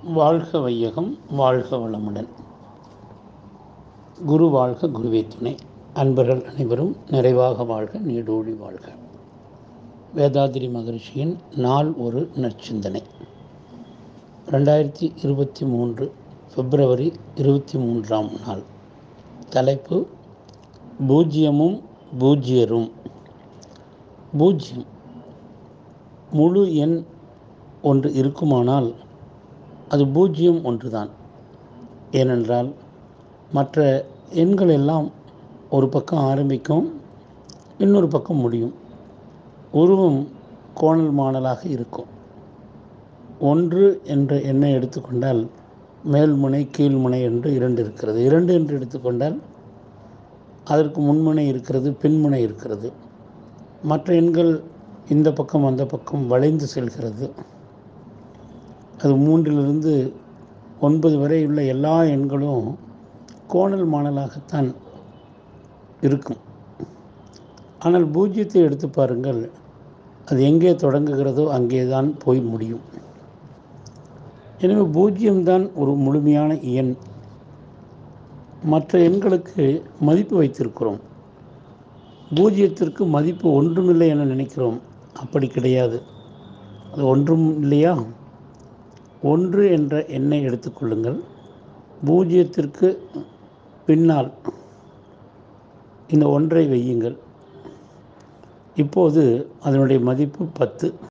வாழ்க வையகம் வாழ்க வளமுடன் குரு வாழ்க குருவே துணை அன்பர்கள் அனைவரும் நிறைவாக வாழ்க நீடோழி வாழ்க வேதாதிரி மகரிஷியின் நாள் ஒரு நற்சிந்தனை ரெண்டாயிரத்தி இருபத்தி மூன்று பிப்ரவரி இருபத்தி மூன்றாம் நாள் தலைப்பு பூஜ்ஜியமும் பூஜ்ஜியரும் பூஜ்ஜியம் முழு எண் ஒன்று இருக்குமானால் அது பூஜ்ஜியம் ஒன்றுதான் ஏனென்றால் மற்ற எண்கள் எல்லாம் ஒரு பக்கம் ஆரம்பிக்கும் இன்னொரு பக்கம் முடியும் உருவம் கோணல் மாணலாக இருக்கும் ஒன்று என்ற எண்ணை எடுத்துக்கொண்டால் மேல்முனை கீழ்முனை என்று இரண்டு இருக்கிறது இரண்டு என்று எடுத்துக்கொண்டால் அதற்கு முன்முனை இருக்கிறது பின்முனை இருக்கிறது மற்ற எண்கள் இந்த பக்கம் அந்த பக்கம் வளைந்து செல்கிறது அது மூன்றிலிருந்து ஒன்பது வரை உள்ள எல்லா எண்களும் கோணல் மாணலாகத்தான் இருக்கும் ஆனால் பூஜ்ஜியத்தை எடுத்து பாருங்கள் அது எங்கே தொடங்குகிறதோ அங்கே தான் போய் முடியும் எனவே பூஜ்ஜியம்தான் ஒரு முழுமையான எண் மற்ற எண்களுக்கு மதிப்பு வைத்திருக்கிறோம் பூஜ்ஜியத்திற்கு மதிப்பு ஒன்றுமில்லை என நினைக்கிறோம் அப்படி கிடையாது அது ஒன்றும் இல்லையா ஒன்று என்ற எண்ணை எடுத்துக்கொள்ளுங்கள் பூஜ்ஜியத்திற்கு பின்னால் இந்த ஒன்றை வையுங்கள் இப்போது அதனுடைய மதிப்பு பத்து